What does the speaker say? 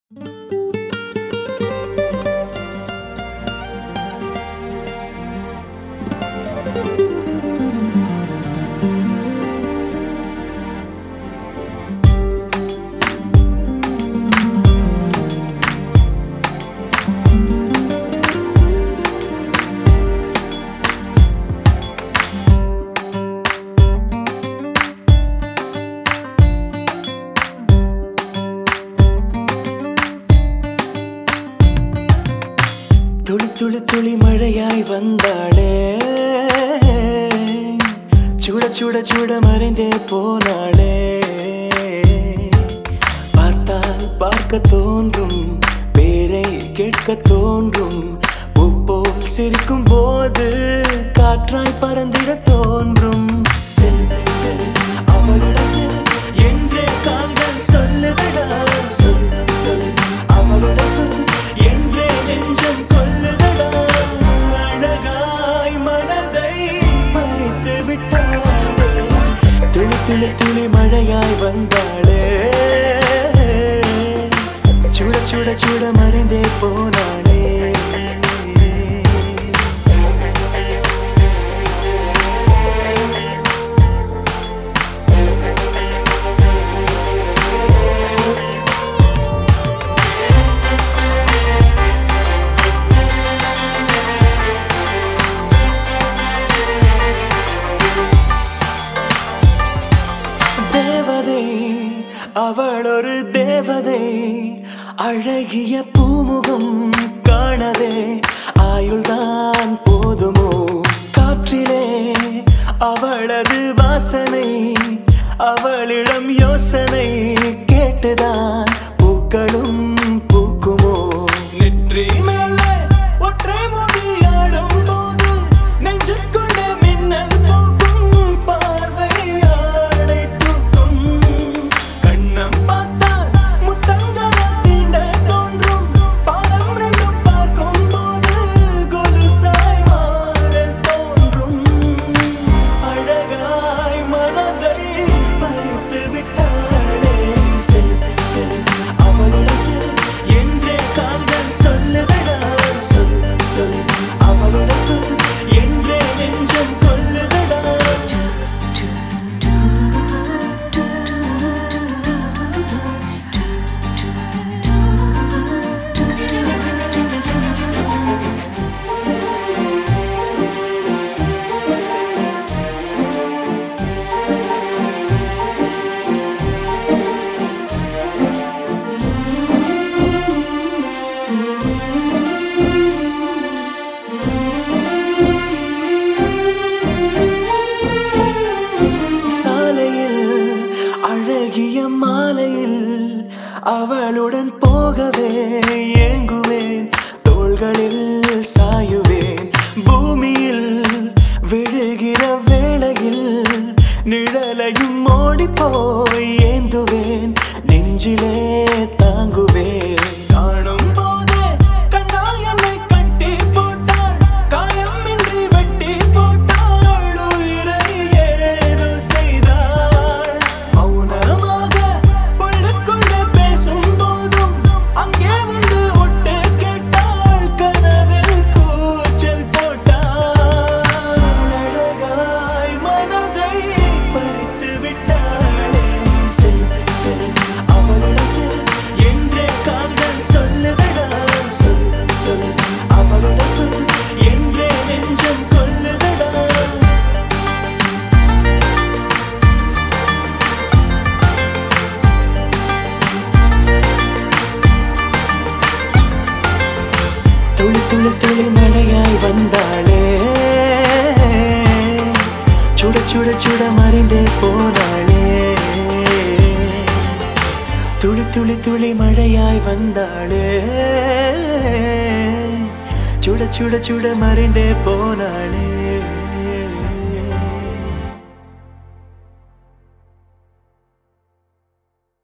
துளி துளி துளி மழையாய் வந்தாளே சுட சுட சுட மறைந்தே போனாளே பார்த்தால் பார்க்க தோன்றும் பேரை கேட்க தோன்றும் உப்போல் சிரிக்கும் போது காற்றாய் பறந்திட தோன்றும் செல் செல் அவளுடன் செல் என்றே கால்கள் சொல்லுதடா சொல் சொல் அவளுடன் சொல் என்றே நெஞ்சம் கொல்லுதடா அழகாய் மனதை பறித்து விட்டாளே துளி துளி துளி மழையாய் வந்தாளே சுட சுட சுட மறைந்தே போனாளே தேவதை அவள் ஒரு தேவதை அழகிய பூமுகம் காணவே ஆயுள்தான் போதுமோ காற்றிலே அவளது வாசனை அவளிடம் யோசனை கேட்டுதான் பூக்களும் பூக்குமோ நெற்றி மேலே ஒற்றை முடியாடும் போது நெஞ்சுக்குள்ள மின்னல் போக்கும் பார்வையாளை தூக்கும் கண்ணம் பார்த்தால் முத்தங்களால் தீண்ட தோன்றும் பாதம் ரெண்டும் பார்க்கும் போது கொலுசாய் மாற தோன்றும் அழகாய் மனதை பறித்து விட்டாளே செல் செல் அவளுடன் செல் என்றே கால்கள் சொல்லுதடா சொல் சொல் அவளுடன் சொல் என்றே நெஞ்சம் கொல்லுதடா சாலையில் அழகிய மாலையில் அவளுடன் போகவே ஏங்குவேன் தோள்களில் சாயுவேன் பூமியில் விழுகிற வேளையில் நிழலையும் ஓடி போய் ஏந்துவேன் நெஞ்சிலே தாங்குவேன் காணும் போதே கண்ணால் என்னை கட்டி போட்டாள் காயமின்றி வெட்டி போட்டாள் உயிரை ஏதோ செய்தாள் மௌனமாக உள்ளுக்குள்ளே பேசும் போதும் அங்கே வந்து ஒட்டு கேட்டாள் கனவில் கூச்சல் போட்டாள் அழகாய் மனதை பறித்து விட்டாளே செல் செல் அவளுடன் செல் என்றே கால்கள் சொல்லுதடா சொல் சொல் அவளுடன் சொல் என்றே நெஞ்சம் கொல்லுதடா துளி துளி துளி மழையாய் வந்தாளே சுட சுட சுட மறைந்தே போனாளே துளி துளி துளி மழையாய் வந்தாளே சுட சுட சுட மறைந்தே போனாளே